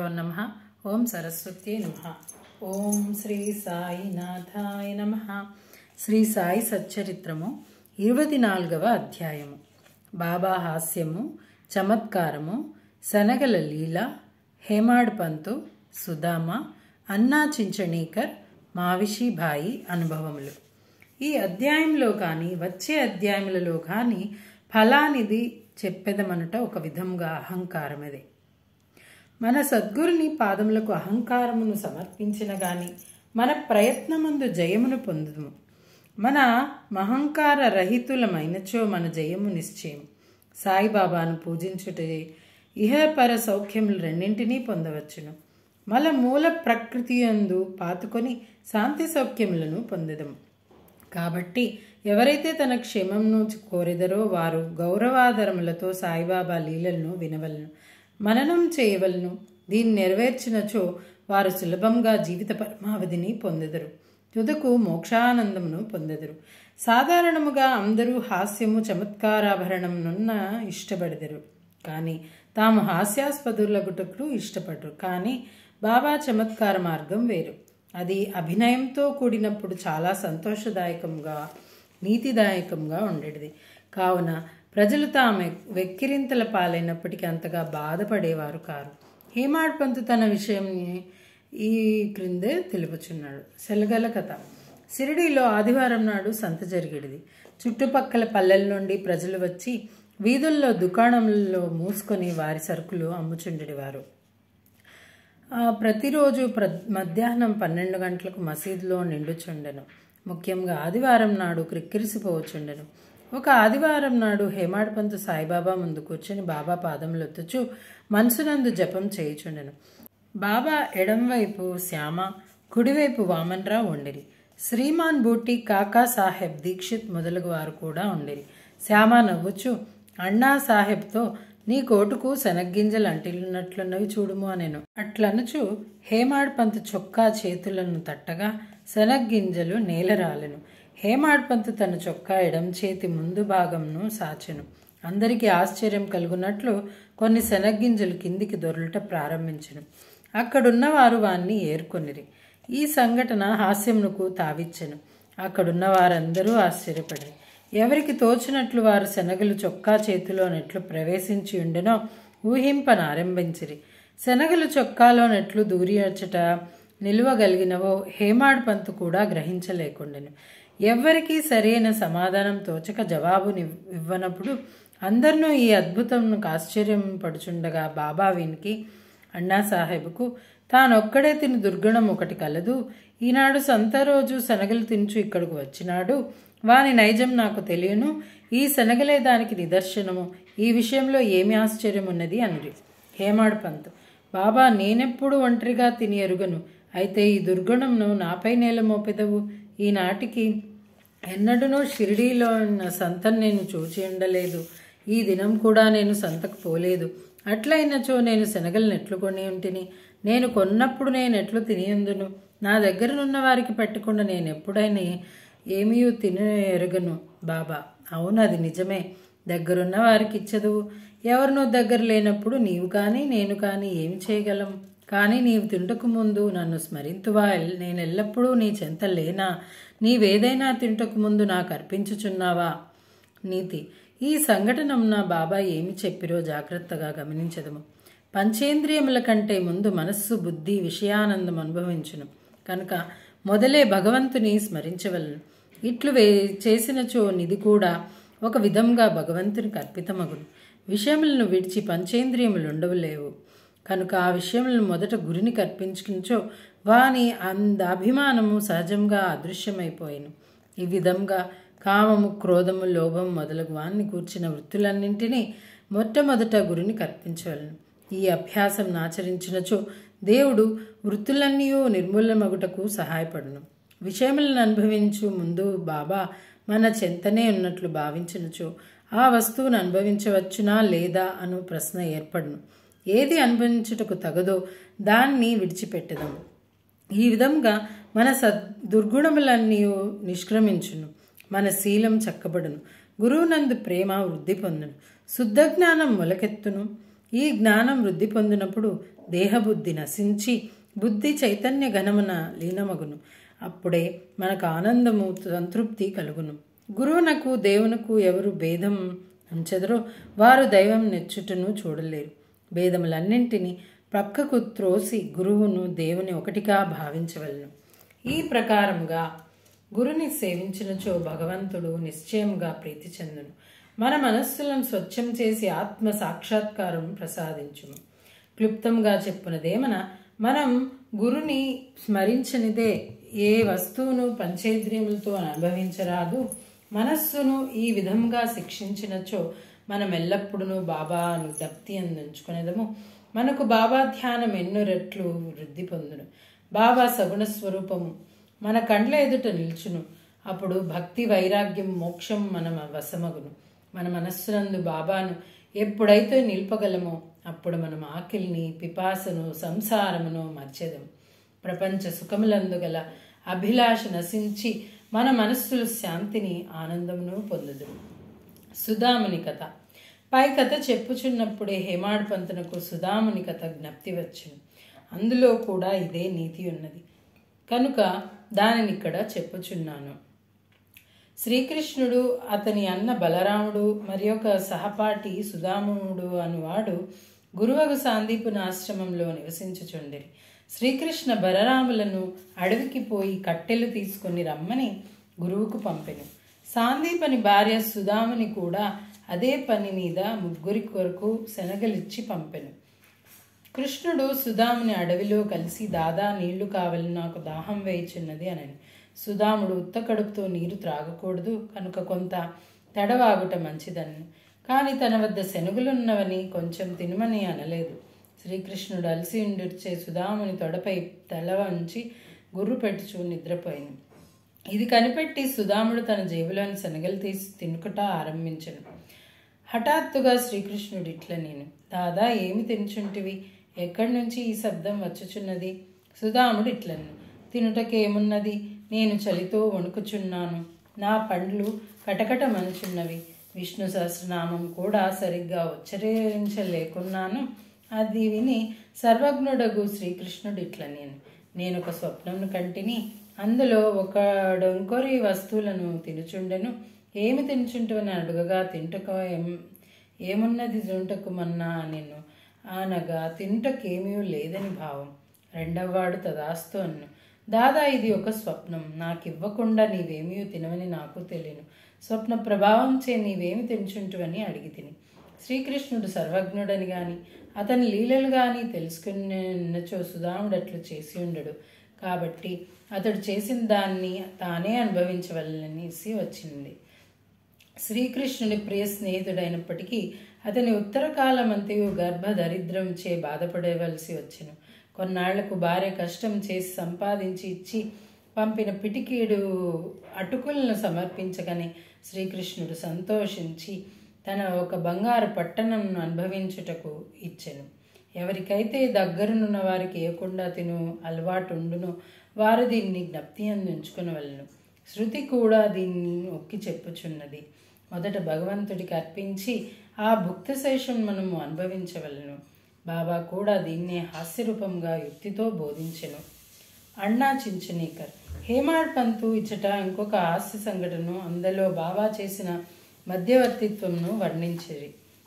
నమ ఓం సరస్వతి నమ ఓం శ్రీ సాయినాథాయ నమ శ్రీ సాయి సచ్చరిత్రము ఇరవై నాలుగవ అధ్యాయము బాబా హాస్యము చమత్కారము శనగల లీల హేమాడ్ పంతు సుధామ అన్నా చించణీకర్ మావిషిభాయి అనుభవములు ఈ అధ్యాయంలో కానీ వచ్చే అధ్యాయములలో కానీ ఫలానిది చెప్పెదమనుట ఒక విధంగా అహంకారమదే మన సద్గురుని పాదములకు అహంకారమును సమర్పించిన గాని మన ప్రయత్నమందు జయమును పొందుదుము మన మహంకార రహితులమైనచో మన జయము నిశ్చయం సాయిబాబాను పూజించుటే ఇహపర సౌఖ్యములు రెండింటినీ పొందవచ్చును మల మూల ప్రకృతి యందు పాతుకొని శాంతి సౌఖ్యములను పొందదము కాబట్టి ఎవరైతే తన క్షేమంను కోరెదరో వారు గౌరవాదరములతో సాయిబాబా లీలలను వినవలను మననం చేయవలను దీన్ని నెరవేర్చినచో వారు సులభంగా జీవిత పరమావధిని పొందెదరు తుదకు మోక్షానందమును పొందెదరు సాధారణముగా అందరూ హాస్యము చమత్కారాభరణమునున్న ఇష్టపడెదరు కానీ తాము హాస్యాస్పదులగుటకు ఇష్టపడరు కానీ బాబా చమత్కార మార్గం వేరు అది అభినయంతో కూడినప్పుడు చాలా సంతోషదాయకంగా నీతిదాయకంగా ఉండేది కావున ప్రజలు తాము వెక్కిరింతల పాలైనప్పటికీ అంతగా బాధపడేవారు కారు హేమాడ్ పంతు తన విషయం ఈ క్రిందే తెలుపుచున్నాడు సెలగల కథ సిరిడిలో ఆదివారం నాడు సంత జరిగేది చుట్టుపక్కల పల్లెల నుండి ప్రజలు వచ్చి వీధుల్లో దుకాణంలో మూసుకొని వారి సరుకులు అమ్ముచుండేవారు ప్రతిరోజు ప్ర మధ్యాహ్నం పన్నెండు గంటలకు మసీదులో నిండుచుండెను ముఖ్యంగా ఆదివారం నాడు క్రిక్కిరిసిపోవచ్చుండెను ఒక ఆదివారం నాడు హేమాడ్పంతు సాయిబాబా ముందు కూర్చొని బాబా పాదములొత్తుచు మనసునందు జపం చేయుచుండెను బాబా ఎడంవైపు శ్యామ కుడివైపు వామన్రావు ఉండిరి శ్రీమాన్ బూటి కాకా సాహెబ్ దీక్షిత్ మొదలగు వారు కూడా ఉండిరి శ్యామ నవ్వుచు అన్నా సాహెబ్తో నీ కోటుకు శనగ్గింజలు అంటిల్లున్నట్లున్నవి చూడుము అనేను అట్లనుచు హేమాడ్ పంతు చొక్కా చేతులను తట్టగా శనగ్గింజలు నేలరాలెను హేమాడ్ పంతు తన చొక్కా ఎడం చేతి ముందు భాగంను సాచెను అందరికీ ఆశ్చర్యం కలుగునట్లు కొన్ని శనగ్గింజలు కిందికి దొరలట ప్రారంభించెను అక్కడున్న వారు వాన్ని ఏర్కొనిరి ఈ సంఘటన హాస్యమునకు తావిచ్చెను అక్కడున్న వారందరూ ఆశ్చర్యపడిరి ఎవరికి తోచినట్లు వారు శనగలు చొక్కా చేతిలో నెట్లు ప్రవేశించి ఉండెనో ఊహింపనారంభించిరి శనగలు చొక్కాలో నెట్లు దూరియర్చట నిలువగలిగినవో హేమాడ్ పంతు కూడా గ్రహించలేకుండెను ఎవ్వరికీ సరైన సమాధానం తోచక జవాబు ఇవ్వనప్పుడు అందరినూ ఈ అద్భుతంను ఆశ్చర్యం పడుచుండగా బాబా వీనికి అన్నా సాహెబ్కు తానొక్కడే తిని దుర్గుణం ఒకటి కలదు ఈనాడు సంత రోజు శనగలు తించు ఇక్కడకు వచ్చినాడు వాని నైజం నాకు తెలియను ఈ శనగలే దానికి నిదర్శనము ఈ విషయంలో ఏమి ఆశ్చర్యం ఉన్నది అనురి హేమాడ్ పంత్ బాబా నేనెప్పుడు ఒంటరిగా తిని ఎరుగను అయితే ఈ దుర్గుణంను నాపై నేల మోపెదవు ఈనాటికి ఎన్నడూనూ షిరిడీలో ఉన్న సంతను నేను చూచి ఉండలేదు ఈ దినం కూడా నేను సంతకు పోలేదు అట్లయినచో నేను శనగలు నెట్లు కొని ఉంటిని నేను కొన్నప్పుడు నేను ఎట్లు తినియందును నా దగ్గరనున్న వారికి పెట్టకుండా నేను ఎప్పుడైనా ఏమీ తిన ఎరగను బాబా అవును అది నిజమే దగ్గరున్న వారికి ఇచ్చదు ఎవరినో దగ్గర లేనప్పుడు నీవు కానీ నేను కానీ ఏమి చేయగలం కానీ నీవు తింటకు ముందు నన్ను స్మరింతువా నేను ఎల్లప్పుడూ నీ చెంత లేనా నీవేదైనా తింటకు ముందు నాకు అర్పించుచున్నావా నీతి ఈ సంఘటనమున బాబా ఏమి చెప్పిరో జాగ్రత్తగా గమనించదము పంచేంద్రియముల కంటే ముందు మనస్సు బుద్ధి విషయానందం అనుభవించును కనుక మొదలే భగవంతుని స్మరించవలను ఇట్లు వే చేసినచో నిధి కూడా ఒక విధంగా భగవంతునికి అర్పితమగును విషయములను విడిచి పంచేంద్రియములు ఉండవులేవు కనుక ఆ విషయములను మొదట గురిని కర్పించుకుంచో వాని అంద అభిమానము సహజంగా అదృశ్యమైపోయాను ఈ విధంగా కామము క్రోధము లోభం మొదలగు వాన్ని కూర్చిన వృత్తులన్నింటినీ మొట్టమొదట గురిని కర్పించవలను ఈ అభ్యాసం ఆచరించినచో దేవుడు వృత్తులన్నీ నిర్మూలమగుటకు సహాయపడును విషయములను అనుభవించు ముందు బాబా మన చెంతనే ఉన్నట్లు భావించినచో ఆ వస్తువును అనుభవించవచ్చునా లేదా అను ప్రశ్న ఏర్పడును ఏది అనుభవించుటకు తగదో దాన్ని విడిచిపెట్టదాము ఈ విధంగా మన సద్ దుర్గుణములన్నీ నిష్క్రమించును మన శీలం చక్కబడును గురువునందు ప్రేమ వృద్ధి పొందును శుద్ధ జ్ఞానం మొలకెత్తును ఈ జ్ఞానం వృద్ధి పొందినప్పుడు దేహబుద్ధి నశించి బుద్ధి చైతన్య ఘనమున లీనమగును అప్పుడే మనకు ఆనందము సంతృప్తి కలుగును గురువునకు దేవునకు ఎవరు భేదం ఉంచెదరో వారు దైవం నెచ్చుటను చూడలేరు భేదములన్నింటినీ ప్రక్కకు త్రోసి గురువును దేవుని ఒకటిగా భావించవలను ఈ ప్రకారముగా గురుని సేవించినచో భగవంతుడు నిశ్చయముగా ప్రీతి చెందును మన మనస్సులను స్వచ్ఛం చేసి ఆత్మ సాక్షాత్కారం ప్రసాదించును క్లుప్తంగా చెప్పునదేమన మనం గురుని స్మరించనిదే ఏ వస్తువును పంచేంద్రియములతో అనుభవించరాదు మనస్సును ఈ విధంగా శిక్షించినచో మనం ఎల్లప్పుడూ బాబాను దప్తి అందించుకునేదము మనకు బాబా ధ్యానం ఎన్నో రెట్లు వృద్ధి పొందును బాబా సగుణ స్వరూపము మన కండ్ల ఎదుట నిల్చును అప్పుడు భక్తి వైరాగ్యం మోక్షం మన వశమగును మన మనస్సునందు బాబాను ఎప్పుడైతే నిల్పగలమో అప్పుడు మనం ఆకిల్ని పిపాసను సంసారమును మర్చెదం ప్రపంచ సుఖములందు గల అభిలాష నశించి మన మనస్సులు శాంతిని ఆనందమును పొందుదు సుధాముని కథ పై కథ చెప్పుచున్నప్పుడే హేమాడ్ పంతునకు సుధాముని కథ జ్ఞప్తి వచ్చును అందులో కూడా ఇదే నీతి ఉన్నది కనుక దానిని ఇక్కడ చెప్పుచున్నాను శ్రీకృష్ణుడు అతని అన్న బలరాముడు మరి ఒక సహపాఠి సుధాముడు అనువాడు గురువగు సాందీపుని ఆశ్రమంలో నివసించుచుండిరి శ్రీకృష్ణ బలరాములను అడవికి పోయి కట్టెలు తీసుకొని రమ్మని గురువుకు పంపెను సాందీపని భార్య సుధాముని కూడా అదే పని మీద ముగ్గురి కొరకు శనగలిచ్చి పంపెను కృష్ణుడు సుధాముని అడవిలో కలిసి దాదా నీళ్లు కావాలని నాకు దాహం వేయిచున్నది అనని సుధాముడు ఉత్త కడుపుతో నీరు త్రాగకూడదు కనుక కొంత తడవాగుట మంచిదని కానీ తన వద్ద శనుగులున్నవని కొంచెం తినమని అనలేదు శ్రీకృష్ణుడు అలసి ఉండిర్చే సుధాముని తొడపై తల వంచి గుర్రు పెట్టుచూ నిద్రపోయింది ఇది కనిపెట్టి సుధాముడు తన జేబులోని శనగలు తీసి తినుకుట ఆరంభించను హఠాత్తుగా శ్రీకృష్ణుడు ఇట్ల నేను దాదా ఏమి తినుచుంటివి ఎక్కడి నుంచి ఈ శబ్దం వచ్చుచున్నది సుధాముడు ఇట్లను తినుటకేమున్నది నేను చలితో వణుకుచున్నాను నా పండ్లు కటకట మనుచున్నవి విష్ణు సహస్రనామం కూడా సరిగ్గా ఉచ్చరించలేకున్నాను అది విని సర్వజ్ఞుడగు శ్రీకృష్ణుడు ఇట్ల నేను నేను ఒక స్వప్నంను కంటిని అందులో ఒక డొంకొరి వస్తువులను తినుచుండెను ఏమి తినుచుంటువని అడుగగా తింటకు ఏం ఏమున్నది తింటకు మన్నా నేను అనగా తింటకేమీ లేదని భావం రెండవవాడు తదాస్తు అన్ను దాదా ఇది ఒక స్వప్నం నాకివ్వకుండా నీవేమీ తినవని నాకు తెలియను స్వప్న ప్రభావం చే నీవేమి తినుచుంటువని అడిగి తిని శ్రీకృష్ణుడు సర్వజ్ఞుడని గాని అతని లీలలు గాని తెలుసుకున్నచో సుధాముడు అట్లు చేసి ఉండడు కాబట్టి అతడు చేసిన దాన్ని తానే అనుభవించవలనేసి వచ్చింది శ్రీకృష్ణుని ప్రియ స్నేహితుడైనప్పటికీ అతని ఉత్తర కాలమంతయు గర్భ దరిద్రంచే బాధపడవలసి వచ్చెను కొన్నాళ్లకు భార్య కష్టం చేసి సంపాదించి ఇచ్చి పంపిన పిటికీడు అటుకులను సమర్పించగానే శ్రీకృష్ణుడు సంతోషించి తన ఒక బంగారు పట్టణంను అనుభవించుటకు ఇచ్చెను ఎవరికైతే దగ్గరనున్న వారికి ఇవ్వకుండా తిను అలవాటు ఉండునో వారు దీన్ని జ్ఞప్తి అందించుకునవలను శృతి కూడా దీన్ని ఒక్కి చెప్పుచున్నది మొదట భగవంతుడికి అర్పించి ఆ భుక్త శేషం మనము అనుభవించవలను బాబా కూడా దీన్నే హాస్యరూపంగా యుక్తితో బోధించెను అన్నా చించనీకర్ హేమాడ్ పంతు ఇచ్చట ఇంకొక హాస్య సంఘటన అందులో బాబా చేసిన మధ్యవర్తిత్వంను వర్ణించిరి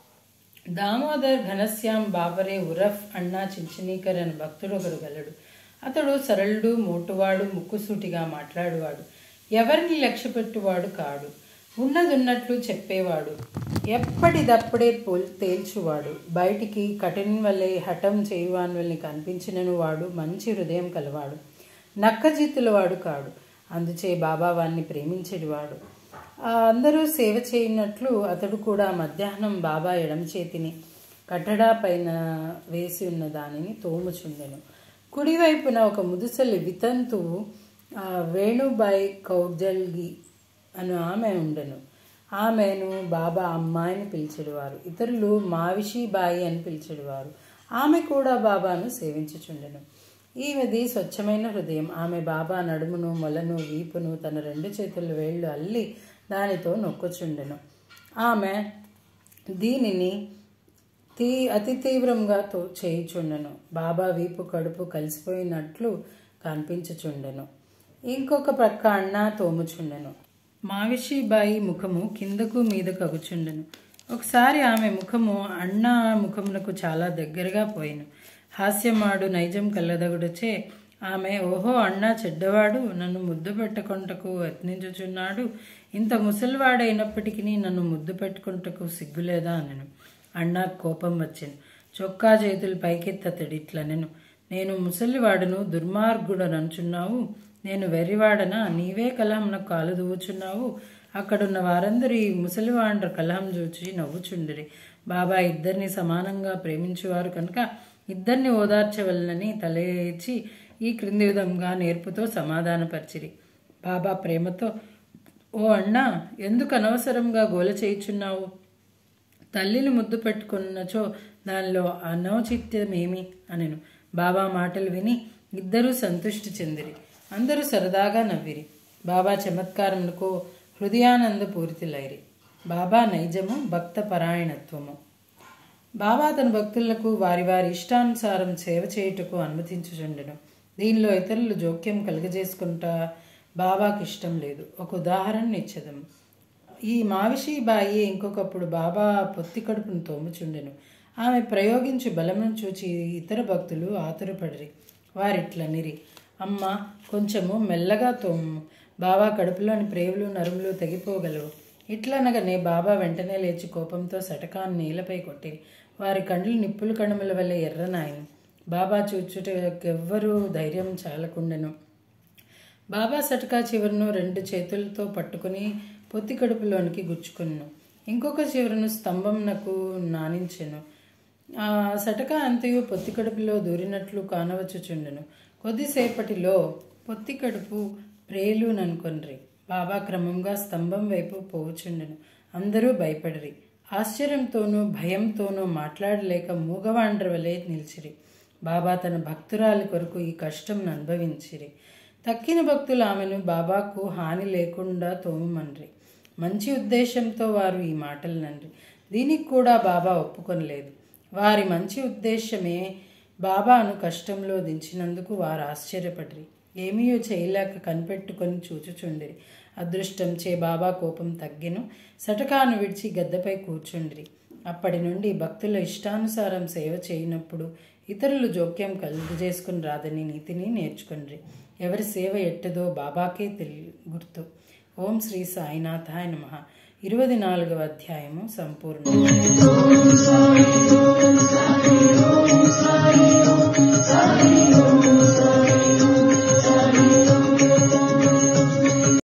దామోదర్ ఘనశ్యాం బాబరే ఉరఫ్ అన్నా చించనీకర్ అని భక్తుడు ఒకడు గలడు అతడు సరళుడు మోటువాడు ముక్కుసూటిగా మాట్లాడువాడు ఎవరిని లక్ష్య పెట్టువాడు కాడు ఉన్నదున్నట్లు చెప్పేవాడు ఎప్పటిదప్పుడే పోల్ తేల్చువాడు బయటికి కఠిన వల్లే హఠం చేయువాని వల్లి కనిపించినను వాడు మంచి హృదయం కలవాడు నక్కజిత్తుల వాడు కాడు అందుచే బాబా వాణ్ణి ప్రేమించేటివాడు ఆ అందరూ సేవ చేయనట్లు అతడు కూడా మధ్యాహ్నం బాబా ఎడం చేతిని కట్టడా పైన వేసి ఉన్న దానిని తోముచుండెను కుడివైపున ఒక ముదుసలి వితంతు ఆ, వేణుబాయి కౌజల్గి అను ఆమె ఉండెను ఆమెను బాబా అమ్మాయిని పిలిచెడువారు ఇతరులు మావిషిబాయి అని పిలిచెడువారు ఆమె కూడా బాబాను సేవించుచుండెను ఈమెది స్వచ్ఛమైన హృదయం ఆమె బాబా నడుమును మొలను వీపును తన రెండు చేతుల వేళ్ళు అల్లి దానితో నొక్కుచుండెను ఆమె దీనిని తీ అతి తీవ్రంగా తో చేయుచుండెను బాబా వీపు కడుపు కలిసిపోయినట్లు కనిపించుచుండెను ఇంకొక ప్రక్క అన్న తోముచుండెను మావిషిబాయి ముఖము కిందకు మీద కగుచుండెను ఒకసారి ఆమె ముఖము అన్న ముఖమునకు చాలా దగ్గరగా పోయిను హాస్యమాడు నైజం కల్లదగుడచే ఆమె ఓహో అన్న చెడ్డవాడు నన్ను ముద్దు పెట్టుకుంటకు యత్నించుచున్నాడు ఇంత ముసలివాడైనప్పటికీ నన్ను ముద్దు పెట్టుకుంటకు సిగ్గులేదా అనను అన్న కోపం వచ్చింది చొక్కా చేతులు పైకెత్తతడి ఇట్లనెను నేను ముసలివాడును దుర్మార్గుడనంచున్నావు నేను వెర్రివాడనా నీవే కలహంనకు కాలు దువ్వుచున్నావు అక్కడున్న వారందరూ ఈ ముసలివాండ్ర కలహం చూచి నవ్వుచుండిరి బాబా ఇద్దరిని సమానంగా ప్రేమించువారు కనుక ఇద్దరిని ఓదార్చవలనని తలేచి ఈ క్రింది విధంగా నేర్పుతో సమాధానపరిచిరి బాబా ప్రేమతో ఓ అన్నా ఎందుకు అనవసరంగా గోల చేయుచున్నావు తల్లిని ముద్దు పెట్టుకున్నచో దానిలో అనౌచిత్యమేమి అనెను బాబా మాటలు విని ఇద్దరూ సంతృష్టి చెందిరి అందరూ సరదాగా నవ్విరి బాబా చమత్కారములకు హృదయానంద పూరితులైరి బాబా నైజము భక్త పరాయణత్వము బాబా తన భక్తులకు వారి వారి ఇష్టానుసారం సేవ చేయుటకు అనుమతించుచుండెను దీనిలో ఇతరులు జోక్యం కలుగజేసుకుంటా బాబాకి ఇష్టం లేదు ఒక ఉదాహరణ ఇచ్చదం ఈ మావిషి బాయి ఇంకొకప్పుడు బాబా పొత్తి కడుపును తోముచుండెను ఆమె ప్రయోగించు బలమును చూచి ఇతర భక్తులు ఆతురపడిరి వారిట్లనిరి అమ్మ కొంచెము మెల్లగా తోము బాబా కడుపులోని ప్రేవులు నరుములు తెగిపోగలవు ఇట్లనగానే బాబా వెంటనే లేచి కోపంతో సటకాన్ని నేలపై కొట్టిరి వారి కండ్లు నిప్పులు కణముల వల్ల ఎర్రనాయను బాబా చూచుటకెవ్వరూ ధైర్యం చాలకుండెను బాబా సటకా చివరను రెండు చేతులతో పట్టుకుని పొత్తి కడుపులోనికి గుచ్చుకున్నాను ఇంకొక చివరను స్తంభంనకు నానించెను ఆ సటక అంతయు పొత్తి కడుపులో దూరినట్లు కానవచ్చుచుండెను కొద్దిసేపటిలో పొత్తి కడుపు ప్రేలుననుకొనిరి బాబా క్రమంగా స్తంభం వైపు పోవుచుండెను అందరూ భయపడిరి ఆశ్చర్యంతోనూ భయంతోనూ మాట్లాడలేక మూగవాండ్ర వలె నిలిచిరి బాబా తన భక్తురాలి కొరకు ఈ కష్టం అనుభవించిరి తక్కిన భక్తులు ఆమెను బాబాకు హాని లేకుండా తోమమన్రి మంచి ఉద్దేశంతో వారు ఈ మాటలు నండ్రి దీనికి కూడా బాబా ఒప్పుకొనలేదు వారి మంచి ఉద్దేశమే బాబాను కష్టంలో దించినందుకు వారు ఆశ్చర్యపడిరి ఏమీయో చేయలేక కనిపెట్టుకొని చూచుచుండిరి అదృష్టం చే బాబా కోపం తగ్గెను సటకాను విడిచి గద్దపై కూర్చుండిరి అప్పటి నుండి భక్తుల ఇష్టానుసారం సేవ చేయనప్పుడు ఇతరులు జోక్యం కలుగు చేసుకుని రాదని నీతిని నేర్చుకుండ్రి ఎవరి సేవ ఎట్టదో బాబాకే తెలి గుర్తు ఓం శ్రీ సాయినాథాయ నమ ఇరవై నాలుగవ అధ్యాయము సంపూర్ణ